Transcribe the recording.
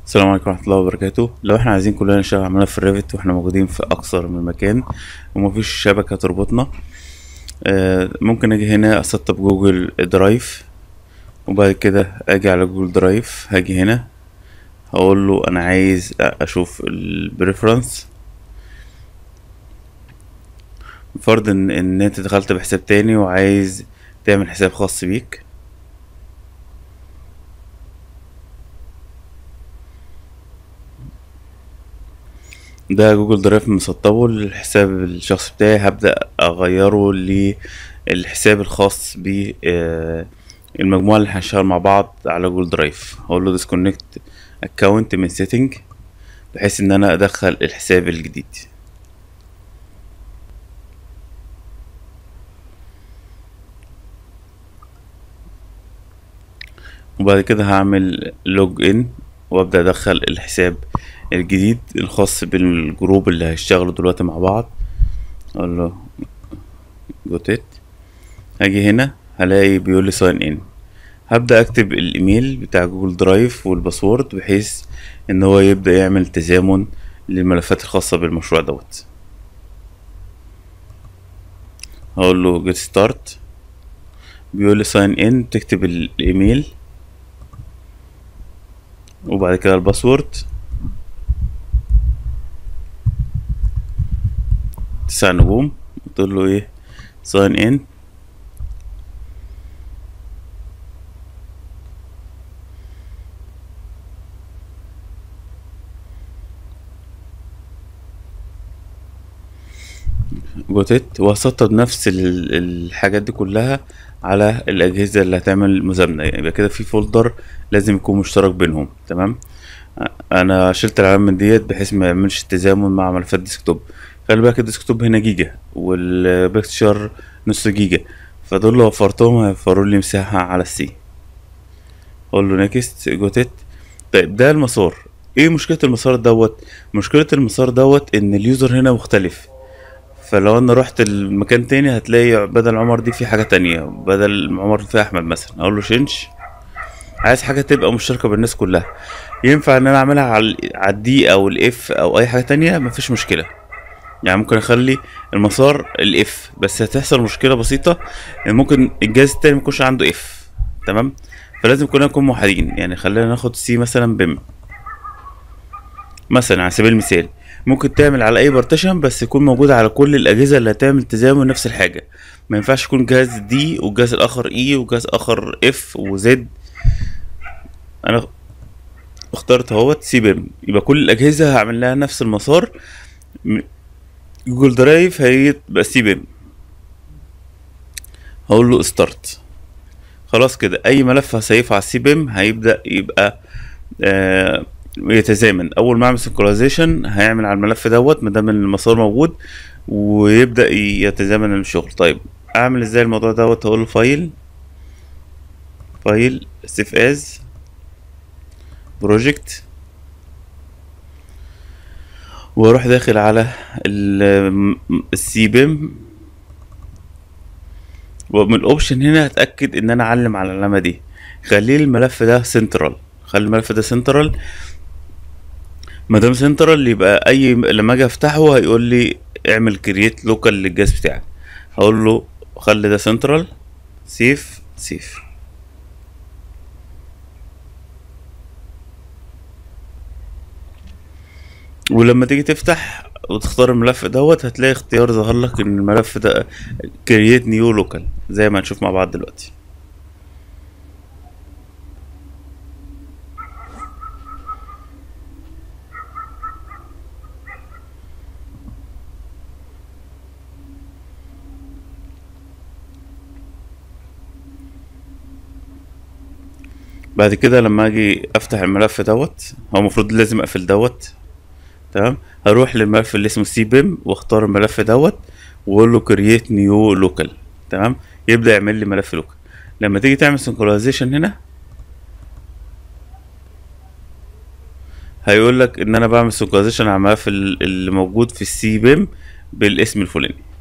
السلام عليكم ورحمة الله وبركاته لو احنا عايزين كلنا نشتغل عملنا في الريفت واحنا موجودين في أكثر من مكان ومفيش شبكة تربطنا آه، ممكن اجي هنا اسطب جوجل درايف وبعد كده اجي على جوجل درايف هاجي هنا هقول له انا عايز اشوف البريفرنس فرض ان ان انت دخلت بحساب تاني وعايز تعمل حساب خاص بيك ده جوجل درايف مسطبه للحساب الشخصي بتاعي هبدأ أغيره للحساب الخاص ب آه، المجموعة اللي هنشتغل مع بعض على جوجل درايف هقول له disconnect account من setting بحيث إن أنا أدخل الحساب الجديد وبعد كده هعمل لوج ان وابدا ادخل الحساب الجديد الخاص بالجروب اللي هيشتغلوا دلوقتي مع بعض اقول له جوتيت هاجي هنا هلاقي بيقول لي ساين ان هبدا اكتب الايميل بتاع جوجل درايف والباسورد بحيث ان هو يبدا يعمل تزامن للملفات الخاصه بالمشروع دوت هقول له جيت ستارت بيقول لي ساين ان تكتب الايميل وبعد كده الباسورد تسع نجوم تقول له ايه ساين ان جوتيت وهسطب نفس ال- الحاجات دي كلها على الأجهزة اللي هتعمل مزامنة يعني يبقى كده في فولدر لازم يكون مشترك بينهم تمام انا شلت العلامة من ديت بحيث ما يعملش تزامن مع ملفات ديسكتوب خلي بالك الديسكتوب هنا جيجا والبيكتشر نص جيجا فدول لو وفرتهم هيوفروا لي مساحة على السي اقول له نيكست جوتيت طيب ده المسار ايه مشكلة المسار دوت مشكلة المسار دوت ان اليوزر هنا مختلف فلو انا رحت المكان تاني هتلاقي بدل عمر دي في حاجة تانية بدل عمر في احمد مثلا اقول له شنش عايز حاجة تبقى مشتركة بالناس كلها ينفع ان انا اعملها على على الدي او الاف او اي حاجة تانية مفيش مشكلة يعني ممكن اخلي المسار الاف بس هتحصل مشكلة بسيطة ان ممكن الجهاز التاني ميكونش عنده اف تمام فلازم كلنا نكون موحدين يعني خلينا ناخد سي مثلا بم مثلا على سبيل المثال ممكن تعمل على اي بارتيشن بس يكون موجود على كل الاجهزه اللي هتعمل تزامن نفس الحاجه ما ينفعش يكون جهاز دي والجهاز الاخر اي وجهاز اخر اف وزد انا اخترت اهوت سي بيم يبقى كل الاجهزه هعمل لها نفس المسار م- جوجل درايف هيبقى سي بيم هقول له ستارت خلاص كده اي ملف هسيفه على السي بيم هيبدا يبقى آه يتزامن اول ما اعمل سنكرونايزيشن هيعمل على الملف دوت ما دام المسار موجود ويبدا يتزامن الشغل طيب اعمل ازاي الموضوع دوت هقول له فايل فايل سيف از بروجكت واروح داخل على السي بيم ومن الاوبشن هنا هتاكد ان انا اعلم على العلامه دي خلي الملف ده سنترال خلي الملف ده سنترال ما دام سنترال يبقى اي لما اجي افتحه هيقول لي اعمل كرييت لوكال للجهاز بتاعك هقول له خلي ده سنترال سيف سيف ولما تيجي تفتح وتختار الملف دوت هتلاقي اختيار ظهر لك ان الملف ده كرييت نيو لوكال زي ما هنشوف مع بعض دلوقتي بعد كده لما اجي افتح الملف دوت هو المفروض لازم اقفل دوت تمام هروح للملف اللي اسمه سي بيم واختار الملف دوت واقول له كرييت نيو لوكال تمام يبدا يعمل لي ملف لوكال لما تيجي تعمل سنكرونايزيشن هنا هيقول لك ان انا بعمل سنكرونايزيشن على الملف ال- اللي موجود في السي بيم بالاسم الفلاني